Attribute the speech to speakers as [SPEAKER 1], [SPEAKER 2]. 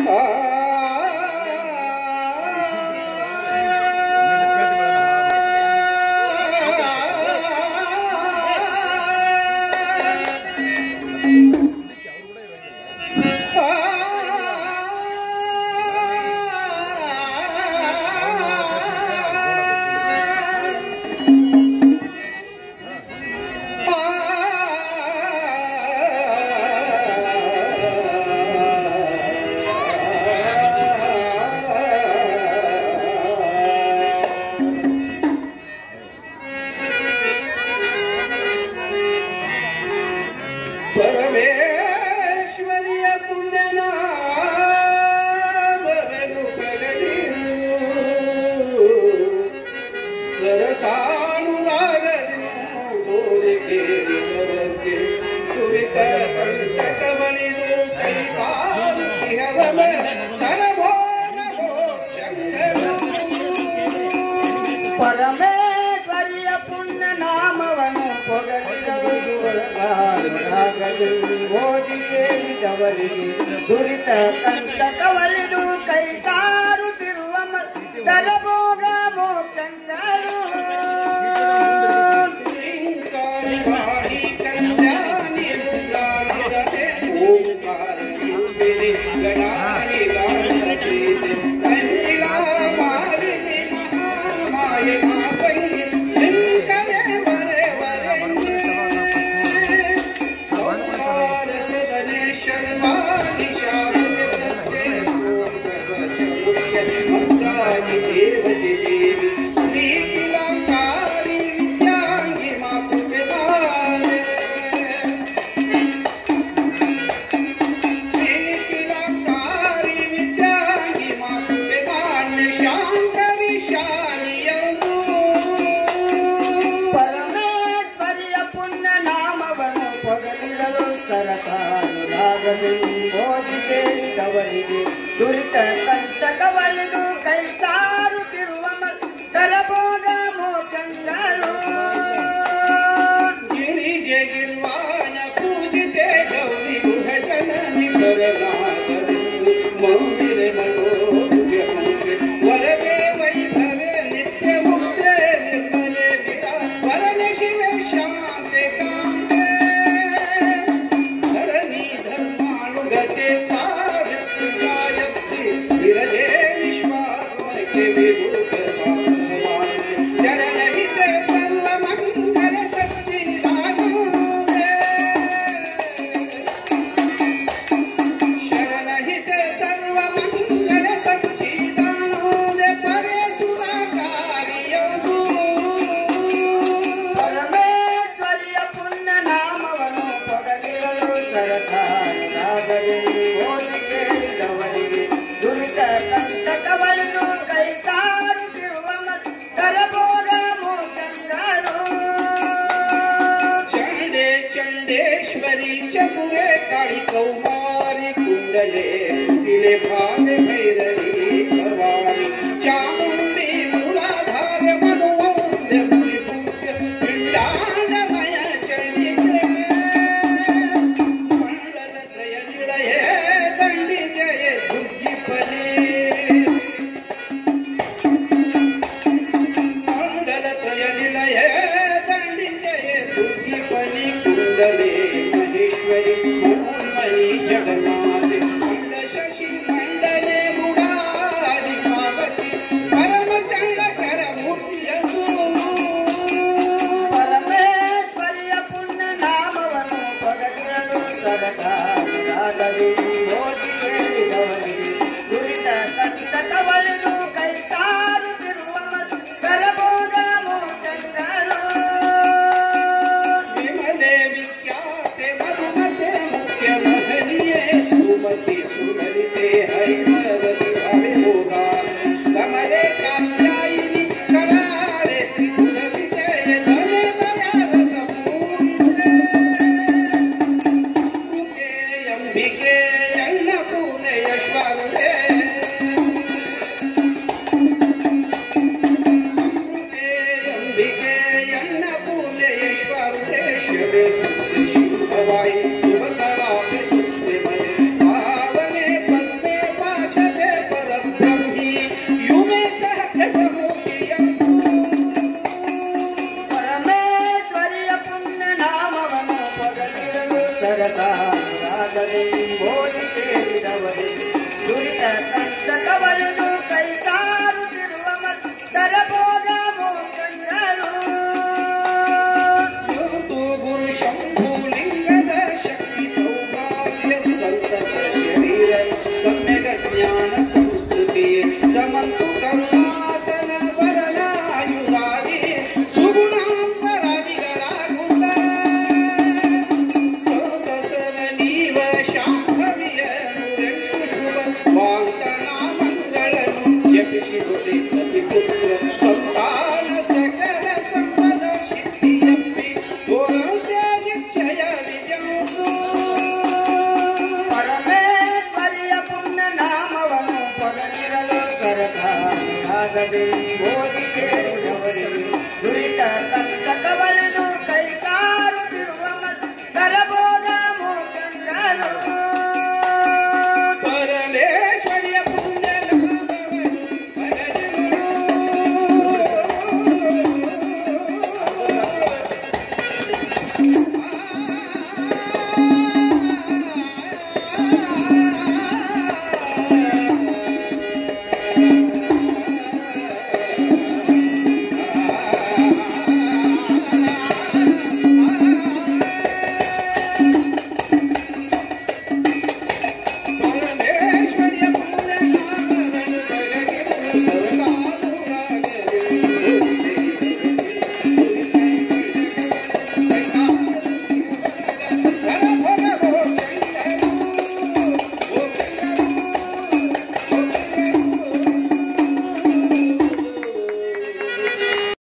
[SPEAKER 1] ಪರಮೇಶ್ವರಿಯ ಪುಣ್ಯನಾಮವೆನು ಪಗಲಿರು ಸರಸಾನುರಾಗದಿ ತೋರಿ ಕೇಳಿದವರಿಗೆ ಕುರಿತ ಕಂಟಕವನಿದು ಕೈ ಸಾಲು ಇಹವಮ ತರಬೋದ ಮೋಕ್ಷಂಗನು
[SPEAKER 2] ಪರಮೇಶ್ವರಿಯ ಪುಣ್ಯ ನಾಮವನ್ನು ಪೊಗಳಿದವರು ರಾಗದಲ್ಲಿ ಓದಿ ಕೇಳಿದವರಿಗೆ ದುರಿತ ಕಂಟಕವಲಿದು ಕೈ ಸಾರುತ್ತಿರುವ ತರಬೋಗ ಮೋಕ್ಷಂಗರು
[SPEAKER 1] ಶ್ರೀಂಕಾರವಾಣಿ ಕಲ್ಯಾಣಿ ರುದ್ರಾಭಿರತೆ ಓಂಕಾರ ರೂಪಿಣಿ ಗಣಾನಿ ಗಾಢಪ್ರೀತಿ ಕಂಚಿಲಾ ಮಾಲಿನಿ ಮಹಾಮಾಯೆ ಮಾತಂಗಿ ನಿಂಕಲೆ ವರೆ ವರೆಂಗೆ ಸಂಹಾರ ಸದನೆ ಶರ್ವಾಣಿ ಶಾರದೆ ಸತ್ಯ ಓಂ ಗಜಮುಖ್ಯ ಮಂತ್ರಾದಿ ದೇವತಿ ದೇವಿ ಶ್ರೀ ಕಿಲಾಂಕಾರಿ ವಿದ್ಯಾಂಗಿ ಮಾತೃಕೆ ಮಾನೆ ಶ್ರೀ ಕಿಲಾಂಕಾರಿ ವಿದ್ಯಾಂಗಿ ಮಾತೃಕೆ ಮಾನ್ಯ ಶಾಂಕರಿ ಶಾನಿಯನು
[SPEAKER 2] ಪರಮೇಶ್ವರಿಯ ಪುಣ್ಯ ನಾಮವನ್ನು ಪೊಗಳಿರಲು ಸರಸಾನುರಾಗದಲ್ಲಿ ಓದಿ ಕೇಳಿದವರಿಗೆ ದುರಿತ ಕಂಟಕವಲಿದು ಕೈ ಸಾರುತ್ತಿರುವ ತರಬೋಗ ಮೋಚಂಗರು
[SPEAKER 1] ಗಿರಿಜೆ ಗಿರ್ವಾಣ ಪೂಜಿತೆ ಗೌರಿ ಗುಹ ಜನನಿ ಬರಲಾಗಲೆಂದು ಮಂದಿರ ಮನೋಭುಜ ಹಂಸೆ ವರದೆ ವೈಭವೆ ನಿತ್ಯ ಮುಕ್ತೆ ನಿರ್ಮಲೆ ವಿರಾ ವರನ ಶಿವೆ ಶಾಂತೆ ಕಾಂತೆ ಧರಣಿ ಧರ್ಮಾನುಗತೆ ಸಾವಿತ್ರಿ ಗಾಯತ್ರಿ ವಿರಜೆ ವಿಶ್ವಾತ್ಮಕ್ಕೆ ವಿಭೂತ ಚರಣಹಿತ ಸರ್ವ ಮಂಗಲ ಸಚ್ಚಿದಾನಂದೇ ಶರಣಹಿತ ಸರ್ವ ಮಂಗಲ ಸಚ್ಚಿದಾನಂದೇ ಪರೇ ಸುಧಾಕಾರಿಯದು
[SPEAKER 2] ಪರಮೇಶ್ವರಿಯ ಪುಣ್ಯ ನಾಮವನ್ನು ಪೊಗಳಿರಲು ಸರಸಾನುರಾಗದಲ್ಲಿ ಓದಿ ಕೇಳಿದವರಿಗೆ ದುರಿತ ಕಂಟಕವಲಿದು ಕೈ ಸಾರುತ್ತಿರುವ ತರಬೋಗ ಮೋಚಂಗರು
[SPEAKER 1] ಚಂಡೆ ಚಂಡೇಶ್ವರಿ ಚತುರೆ ಕಾಳಿ ಕೌಮಾರಿ ಕುಂಡಲೆ ಕುಟಿಲೆ ಭಾನೆ ಭೈರವಿ ಭವಾನಿ ಚಾಮುಂಡಿ ಮೂಲಾಧಾರ ಮನುವಂದೆ ಮುನಿ ಪೂಜ್ಯ ಪಿಂಡಾನಮಯ ಚಂಡಿಕೆ ಮಂಡಲ ತ್ರಯ ನಿಳಯೇ ದಂಡಿ ಜಯ ದುರ್ಗಿ ಪನೇ ಮಂಡಲತ್ರಯ ನಿಲಯ ದಂಡಿ ಜಯ ದುರ್ಗಿ ಪಣಿ ಕುಂಡಲೆ ಮಹೇಶ್ವರಿ ಮನೋನ್ಮಣಿ ಜಗನ್ನಾಥೆ ಮಂಡ ಶಶಿ ಮಂಡನೆ ಮುರಾರಿ ಪಾರ್ವತಿ ಪರಮ ದಶತೆ ಪರಬ್ರಹ್ಮಿ ಯುಮೆ ಸಹಕ ಸಮೂಹಿಯಂತು
[SPEAKER 2] ಪರಮೇಶ್ವರಿಯ ಪುಣ್ಯ ನಾಮವನ್ನು ಪೊಗಳಿರಲು ಸರಸಾಗದೆ ಓದಿ ಸೇರಿದವರಿಗೆ ದುರಿತ ಕಂಟಕವಳಿದು ಕೈ ಸಾರುತ್ತಿರುವ ಮತ್ತರ ಭೋಗ ಮೋಕ್ಷಗಳು
[SPEAKER 1] ಯೋತು ಗುರು ಶಂಭು ಲಿಂಗದ ಶಕ್ತಿ ಸೌಭಾಗ್ಯ ಸಂತತ ಶರೀರ ಸಮ್ಯಗ ಜ್ಞಾನ ಸಂಸ್ತುತಿ ಸಮಂತು ಕರುಣಾಸನ ವರನ ಆಯುಧಾದಿ ಸುಗುಣಾಂತರಾದಿಗಳಾಗುತ್ತ ಸೋತಸವ ನೀವ ಶಾಂಭವಿಯ ನೂರೆಂಟು ಶುಭ ವಾಂತನ ಮಂಗಳನು ಜಪಿಸಿ ಹೊಡೆ